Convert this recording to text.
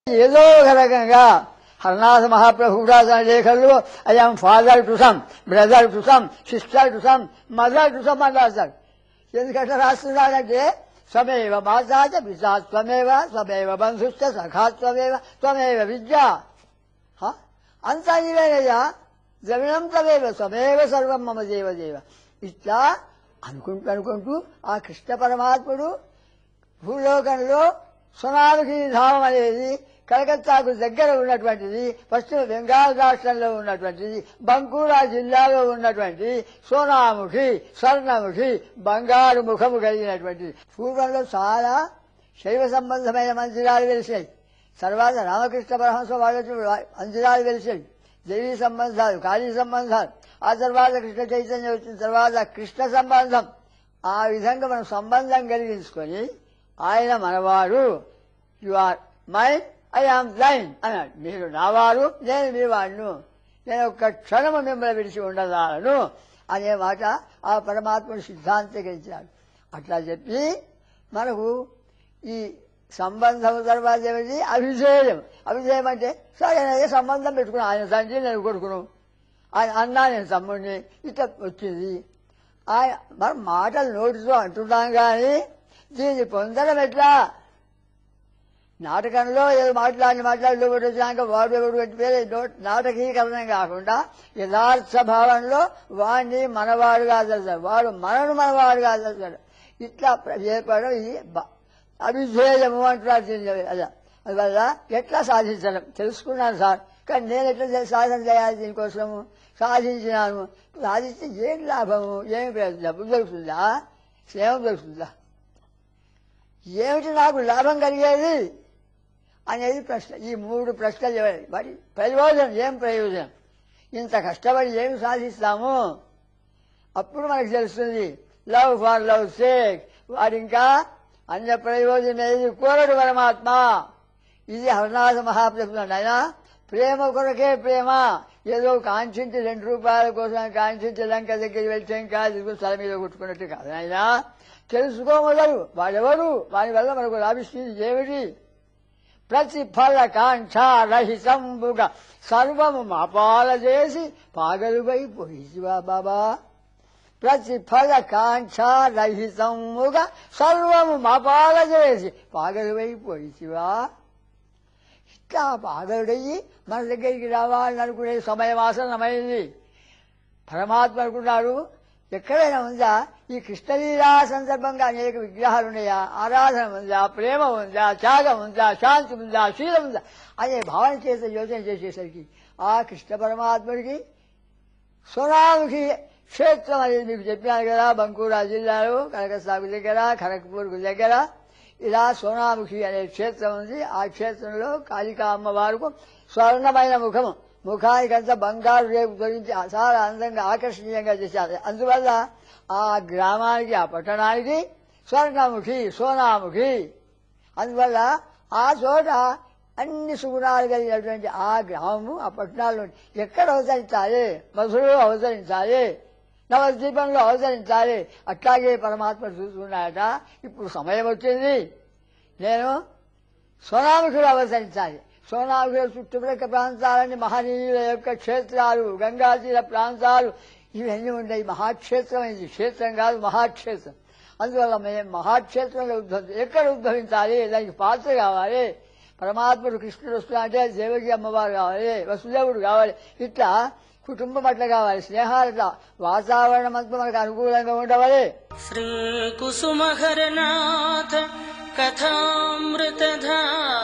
ఏదో ఒక రకంగా హరనాథ మహాప్రభు కూడా తన లేఖల్లో I'm father to some brother to some sister to some mother to some అని రాస్తాడు ఎందుకంటే రాస్తున్నాడంటే స్వమేవ మాతాచ పితా త్వమేవ స్వమేవ బంధుశ్చ సఖా త్వమేవ త్వమేవ విద్య హ? అంతా నీవేనయ్యా ద్రవిణం తమేవ స్వమేవ సర్వం మమ దేవ దేవ ఇట్లా అనుకుంటూ అనుకుంటూ ఆ కృష్ణ పరమాత్ముడు భూలోకంలో సునామికి ధామం అనేది కలకత్తాకు దగ్గర ఉన్నటువంటిది పశ్చిమ బెంగాల్ రాష్ట్రంలో ఉన్నటువంటిది బంకూరా జిల్లాలో ఉన్నటువంటి సోనాముఖి స్వర్ణముఖి బంగారు ముఖము కలిగినటువంటిది పూర్వంలో చాలా శైవ సంబంధమైన మందిరాలు వెలిసాయి తర్వాత రామకృష్ణ పరమహంస వాళ్ళు మందిరాలు వెలిసాయి దేవీ సంబంధాలు కాళీ సంబంధాలు ఆ తర్వాత కృష్ణ చైతన్యం వచ్చిన తర్వాత కృష్ణ సంబంధం ఆ విధంగా మనం సంబంధం కలిగించుకొని ఆయన మనవాడు you are mine I am thine అన్నాడు మీరు నావారు నేను మీ వాడును నేను ఒక్క క్షణము మిమ్మల్ని విడిచి ఉండదాలను అనే మాట ఆ పరమాత్ముడు సిద్ధాంతీకరించాడు అట్లా చెప్పి మనకు ఈ సంబంధం తర్వాత ఏమిటి అభిధేయం అభిధేయం అంటే సరే నేను సంబంధం పెట్టుకున్నాను ఆయన తండ్రి నేను కొడుకును ఆయన అన్నా నేను తమ్ముడిని ఇట్లా వచ్చింది ఆయన మనం మాటలు నోటితో అంటున్నాం కానీ దీన్ని పొందడం ఎట్లా నాటకంలో ఏదో మాట్లాడి మాట్లాడి ఒకటి వచ్చినాక వాడు ఎవడు అంటే పేరు నో- నాటకీకరణం కాకుండా యథార్థ భావంలో వాడిని మనవాడుగా తెలుస్తాడు వాడు మనను మనవాడుగా తెలుస్తాడు ఇట్లా ప్ర- ఏర్పడడం ఇది బ- అవిధేయము అంటున్నారు దీన్ని అలా అందువల్ల ఎట్లా సాధించడం తెలుసుకున్నాను సార్ కానీ నేను ఎట్లా చే- సాధన చేయాలి దీనికోసము సాధించినాను సాధిస్తే ఏం లాభము ఏమి ప్రయోజనం డబ్బు దొరుకుతుందా క్షేమం దొరుకుతుందా ఏమిటి నాకు లాభం కలిగేది అనేది ప్రశ్న ఈ మూడు ప్రశ్నలు ఇవ్వాలి మరి ప్రయోజనం ఏం ప్రయోజనం ఇంత కష్టపడి ఏమి సాధిస్తాము అప్పుడు మనకు తెలుస్తుంది లవ్ ఫర్ లవ్ సేక్ వాడు ఇంకా అన్య ప్రయోజనం ఏది కోరడు పరమాత్మ ఇది హరనాథ మహాప్రభు ఆయన ప్రేమ కొరకే ప్రేమ ఏదో కాంక్షించి రెండు రూపాయల కోసం కాంక్షించి లంక దగ్గర వెళ్తే ఇంకా దిగులు తల మీద కొట్టుకున్నట్టు కాదు ఆయన తెలుసుకోమగలరు వాడెవరు వాడి వల్ల మనకు లాభిస్తుంది ఏమిటి ప్రతిఫల కాంక్ష రహితంబుగా సర్వము మాపాల చేసి పాగలుపై పోయివా బాబా ప్రతిఫల కాంక్ష రహితముగా సర్వము మాపాల చేసి పాగలుపై పోయివా ఇట్లా పాగలుడయ్యి మన దగ్గరికి రావాలని అనుకునే సమయం ఆసనమైంది పరమాత్మ అనుకున్నాడు ఎక్కడైనా ఉందా ఈ కృష్ణలీలా సందర్భంగా అనేక విగ్రహాలు ఉన్నాయా ఆరాధన ఉందా ప్రేమ ఉందా త్యాగం ఉందా శాంతి ఉందా శీలం ఉందా అనే భావన చేత యోచన చేసేసరికి ఆ కృష్ణ పరమాత్ముడికి సోనాముఖి క్షేత్రం అనేది మీకు చెప్పాను కదా బంకూరా జిల్లాలో కనకసాగు దగ్గర ఖరగ్పూర్కు దగ్గర ఇలా సోనాముఖి అనే క్షేత్రం ఉంది ఆ క్షేత్రంలో కాళికా అమ్మవారికి స్వర్ణమైన ముఖము ముఖానికంతా బంగారు రేపు తొలగించి చాలా అందంగా ఆకర్షణీయంగా చేశారు అందువల్ల ఆ గ్రామానికి ఆ పట్టణానికి స్వర్ణముఖి సోనాముఖి అందువల్ల ఆ చోట అన్ని సుగుణాలు కలిగినటువంటి ఆ గ్రామము ఆ పట్టణాల్లో ఎక్కడ అవతరించాలి మధురలో అవతరించాలి నవద్వీపంలో అవతరించాలి అట్లాగే పరమాత్మ చూసుకున్నాడట ఇప్పుడు సమయం వచ్చింది నేను సోనాముఖులు అవతరించాలి సోనాముఖుల చుట్టుప్రక్క ప్రాంతాలన్నీ మహనీయుల యొక్క క్షేత్రాలు గంగాతీర ప్రాంతాలు ఇవన్నీ ఉన్నాయి మహాక్షేత్రం ఇది క్షేత్రం కాదు మహాక్షేత్రం అందువల్ల మేము మహాక్షేత్రంలో ఉద్భవి ఎక్కడ ఉద్భవించాలి దానికి పాత్ర కావాలి పరమాత్ముడు కృష్ణుడు వస్తున్నా అంటే దేవకి అమ్మవారు కావాలి వసుదేవుడు కావాలి ఇట్లా కుటుంబం అట్లా కావాలి స్నేహాలు అట్లా వాతావరణం అంతా మనకు అనుకూలంగా ఉండవాలి श्रीकुसुमहरनाथ कथामृतधारा